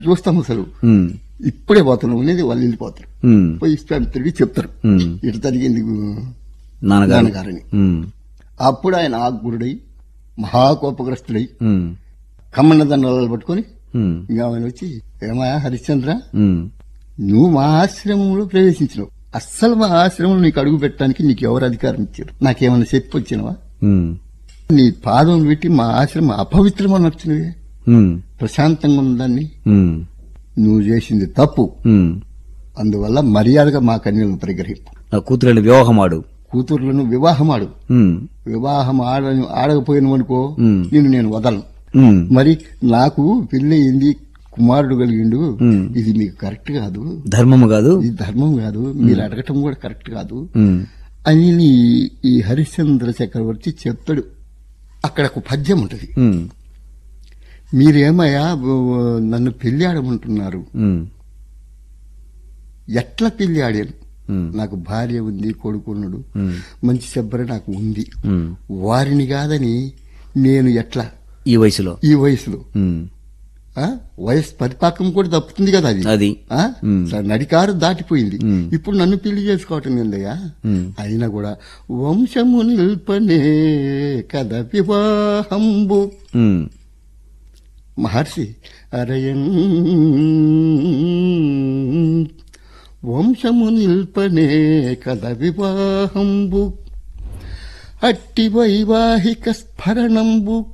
చూస్తాం అసలు ఉమ్, ఇప్పుడే పోతున్నాం అనేది వాళ్ళు వెళ్ళిపోతారు ఉమ్, పోయి విశ్వామిత్రుడికి చెప్తారు ఉమ్. ఇటు జరిగింది నాన్నగారు నాన్నగారని ఉమ్, అప్పుడు ఆయన ఆగ్గురుడై మహాకోపగ్రస్తుడై ఉమ్, కమ్మన్న దండాలు పట్టుకొని ఉమ్, ఇంకా ఆయన వచ్చి ఏమయ్యా హరిశ్చంద్ర ఉమ్, నువ్వు మా ఆశ్రమంలో ప్రవేశించినావు అస్సలు మా ఆశ్రమంలో నీకు అడుగు పెట్టడానికి నీకు ఎవరు అధికారం ఇచ్చారు నాకేమైనా చెప్పి వచ్చినవా ఉమ్, నీ పాదం పెట్టి మా ఆశ్రమం అపవిత్రమని వచ్చినవే ఉమ్, ప్రశాంతంగా ఉందని ఉమ్, నువ్వు చేసింది తప్పు ఉమ్. అందువల్ల మర్యాదగా మా కన్యలను పరిగ్రహింపు నా కూతురని వివాహం ఆడు కూతుర్లను వివాహం ఆడు ఉమ్, వివాహం ఆడ ఆడకపోయినవనుకో ఉమ్. నేను నేను వదలను ఉమ్, మరి నాకు పెళ్లి అయింది కుమారుడు కలిగిండు ఉమ్. ఇది మీకు కరెక్ట్ కాదు ధర్మము కాదు ఇది ధర్మం కాదు మీరు అడగటం కూడా కరెక్ట్ కాదు ఉమ్, అని ఈ- ఈ హరిశ్చంద్ర చక్రవర్తి చెప్తాడు అక్కడ ఒక పద్యం ఉంటది ఉమ్, మీరేమయ్యా బ- నన్ను పెళ్లి ఆడమంటున్నారు ఉమ్, ఎట్లా పెళ్లి ఆడాను ఉమ్, నాకు భార్య ఉంది కొడుకున్నాడు ఉమ్, మంచి శబ్బర నాకు ఉంది ఉమ్. వారిని కాదని నేను ఎట్లా ఈ వయసులో ఈ వయసులో ఉమ్, ఆ? వయసు పరిపాకం కూడా తప్పుతుంది కదా అది అది ఆ? ఉమ్. స- నడికారు దాటిపోయింది ఉమ్. ఇప్పుడు నన్ను పెళ్లి చేసుకోవటం ఏందయ్యా ఉమ్. అయినా కూడా వంశము నిల్పనే కథ వివాహంబు ఉమ్, మహర్షి అరయన్ వంశము నిల్పనే కథ వివాహంబు అట్టి వైవాహిక స్ఫరణంబు